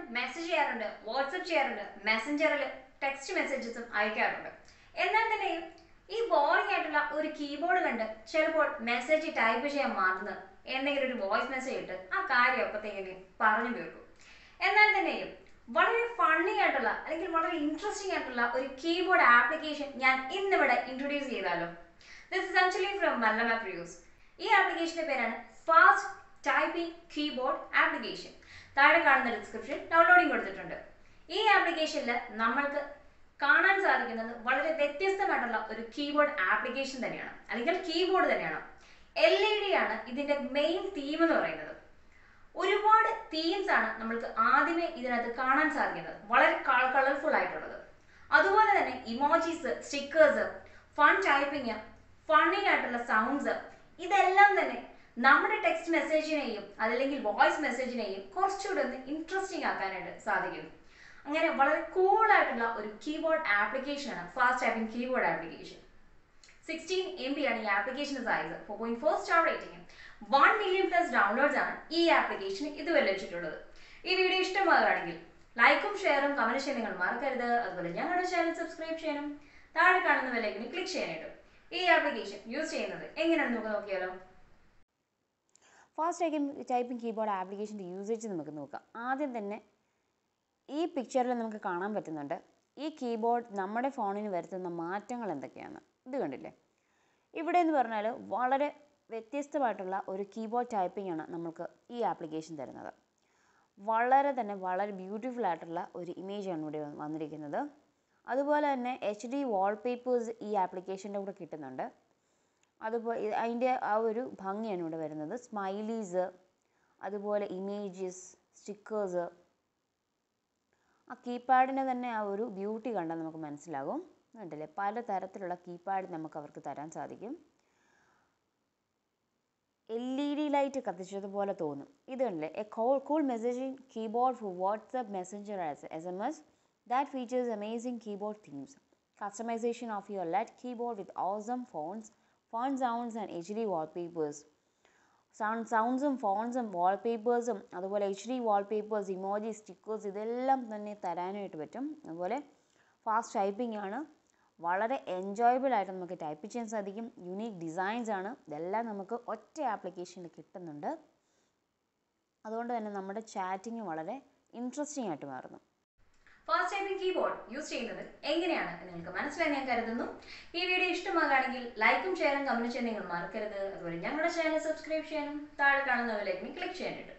Message ചെയ്യാറുണ്ട് WhatsApp ചെയ്യാറുണ്ട് മെസ്സഞ്ചറിൽ text മെസ്സേജസും അയക്കാറുണ്ട് എന്നാൽ തന്നെയും ഈ ബോറിംഗ് ആയിട്ടുള്ള ഒരു കീബോർഡ് കണ്ട് ചിലപ്പോൾ മെസ്സേജ് ടൈപ്പ് ചെയ്യാൻ മറന്ന് എന്തെങ്കിലും ഒരു വോയിസ് മെസ്സേജ് ഇട്ട് ആ കാര്യം അപ്പത്തേക്കിന് പറഞ്ഞു തീർക്കും എന്നാൽ തന്നെയും വളരെ ഫണ്ണി ആയിട്ടുള്ള അല്ലെങ്കിൽ വളരെ ഇൻട്രസ്റ്റിംഗ് ആയിട്ടുള്ള ഒരു കീബോർഡ് ആപ്ലിക്കേഷൻ ഞാൻ ഇന്നിവിടെ ഇൻട്രൊഡ്യൂസ് ചെയ്താലോ ദിസ് ഇസ് ആക്ച്വലി ഫ്രം മല്ലമ പ്രിയൂസ് ഈ ആപ്ലിക്കേഷന്റെ പേരാണ് ഫാസ്റ്റ് ടൈപ്പിംഗ് കീബോർഡ് ആപ്ലിക്കേഷൻ താഴെ കാണുന്ന ഡിസ്ക്രിപ്ഷൻ ഡൗൺലോഡിംഗ് കൊടുത്തിട്ടുണ്ട് ഈ ആപ്ലിക്കേഷനിൽ നമ്മൾക്ക് കാണാൻ സാധിക്കുന്നത് വളരെ വ്യത്യസ്തമായിട്ടുള്ള ഒരു കീബോർഡ് ആപ്ലിക്കേഷൻ തന്നെയാണ് അല്ലെങ്കിൽ കീബോർഡ് തന്നെയാണ് എൽ ഇ ഡി ആണ് ഇതിന്റെ മെയിൻ തീം എന്ന് പറയുന്നത് ഒരുപാട് തീംസ് ആണ് നമ്മൾക്ക് ആദ്യമേ ഇതിനകത്ത് കാണാൻ സാധിക്കുന്നത് വളരെ കളർഫുൾ ആയിട്ടുള്ളത് അതുപോലെ തന്നെ emojis stickers fun typing funny ആയിട്ടുള്ള സൗണ്ട്സ് ഇതെല്ലാം തന്നെ നമ്മുടെ ടെക്സ്റ്റ് മെസ്സേജിനെയും അതല്ലെങ്കിൽ വോയിസ് മെസ്സേജിനെയും കുറച്ചുകൂടെ ഒന്ന് ഇൻട്രസ്റ്റിംഗ് ആക്കാനായിട്ട് സാധിക്കുന്നു അങ്ങനെ വളരെ കൂൾ ആയിട്ടുള്ള ഒരു കീബോർഡ് ആപ്ലിക്കേഷൻ ആണ് fast typing keyboard application sixteen M B ആണ് ഈ application size four point four star rating one million plus downloads ആണ് ഈ ആപ്ലിക്കേഷൻ ഇതുവരെ ലഭിച്ചിട്ടുള്ളത് ഈ വീഡിയോ ഇഷ്ടമാകുകയാണെങ്കിൽ ലൈക്കും ഷെയറും കമന്റ് ചെയ്യാൻ നിങ്ങൾ മറക്കരുത് അതുപോലെ ഞങ്ങളുടെ ചാനൽ സബ്സ്ക്രൈബ് ചെയ്യാനും താഴെ കാണുന്ന വിലക്കിന് ക്ലിക്ക് ചെയ്യാനായിട്ടും ഈ ആപ്ലിക്കേഷൻ യൂസ് ചെയ്യുന്നത് എങ്ങനെയാണെന്ന് നമുക്ക് നോക്കിയാലോ ഫാസ്റ്റ് ടൈപ്പിംഗ് ടൈപ്പിംഗ് കീബോർഡ് ആപ്ലിക്കേഷൻ്റെ യൂസേജ് നമുക്ക് നോക്കാം ആദ്യം തന്നെ ഈ പിക്ചറിൽ നമുക്ക് കാണാൻ പറ്റുന്നുണ്ട് ഈ കീബോർഡ് നമ്മുടെ ഫോണിന് വരുത്തുന്ന മാറ്റങ്ങൾ എന്തൊക്കെയാണ് ഇത് കണ്ടില്ലേ ഇവിടെ എന്ന് പറഞ്ഞാൽ വളരെ വ്യത്യസ്തമായിട്ടുള്ള ഒരു കീബോർഡ് ടൈപ്പിംഗ് ആണ് നമുക്ക് ഈ ആപ്ലിക്കേഷൻ തരുന്നത് വളരെ തന്നെ വളരെ ബ്യൂട്ടിഫുൾ ആയിട്ടുള്ള ഒരു ഇമേജാണ് ഇവിടെ വന്നിരിക്കുന്നത് അതുപോലെ തന്നെ എച്ച് ഡി വാൾപേപ്പേഴ്സ് ഈ ആപ്ലിക്കേഷൻ്റെ കൂടെ കിട്ടുന്നുണ്ട് അതുപോലെ ഇത് അതിൻ്റെ ആ ഒരു ഭംഗിയാണ് ഇവിടെ വരുന്നത് സ്മൈലീസ് അതുപോലെ ഇമേജസ് സ്റ്റിക്കേഴ്സ് ആ കീപാഡിൻ്റെ തന്നെ ആ ഒരു ബ്യൂട്ടി കണ്ടാൽ നമുക്ക് മനസ്സിലാകും കണ്ടില്ലേ പല തരത്തിലുള്ള കീപാഡ് നമുക്ക് അവർക്ക് തരാൻ സാധിക്കും എൽ ഇ ഡി ലൈറ്റ് കത്തിച്ചതുപോലെ തോന്നും ഇത് കണ്ടില്ലേ a cool cool messaging keyboard for WhatsApp Messenger as S M S that features amazing keyboard themes customization of your LED keyboard with awesome fonts, font sounds and HD wallpapers. Sound സൗണ്ട്സും ഫോൺസും വാൾപേപ്പേഴ്സും അതുപോലെ H D wallpapers emoji stickers ഇതെല്ലാം തന്നെ തരാനായിട്ട് പറ്റും അതുപോലെ fast typing ആണ് വളരെ എൻജോയബിൾ ആയിട്ട് നമുക്ക് ടൈപ്പ് ചെയ്യാൻ സാധിക്കും യുണീക്ക് ഡിസൈൻസ് ആണ് ഇതെല്ലാം നമുക്ക് ഒറ്റ ആപ്ലിക്കേഷനിൽ കിട്ടുന്നുണ്ട് അതുകൊണ്ട് തന്നെ നമ്മുടെ ചാറ്റിങ് വളരെ ഇൻട്രസ്റ്റിംഗ് ആയിട്ട് മാറുന്നു ഫാസ്റ്റ് ടൈപ്പിംഗ് കീബോർഡ് യൂസ് ചെയ്യുന്നത് എങ്ങനെയാണ് എന്ന് നിങ്ങൾക്ക് മനസ്സിലായി ഞാൻ കരുതുന്നു ഈ വീഡിയോ ഇഷ്ടമാകുകയാണെങ്കിൽ ലൈക്കും ഷെയറും കമന്റ് ചെയ്യാൻ നിങ്ങൾ മറക്കരുത് അതുപോലെ ഞങ്ങളുടെ ചാനൽ സബ്സ്ക്രൈബ് ചെയ്യാനും താഴെ കാണുന്ന ലേക്ക് ക്ലിക്ക് ചെയ്യാനായിട്ട്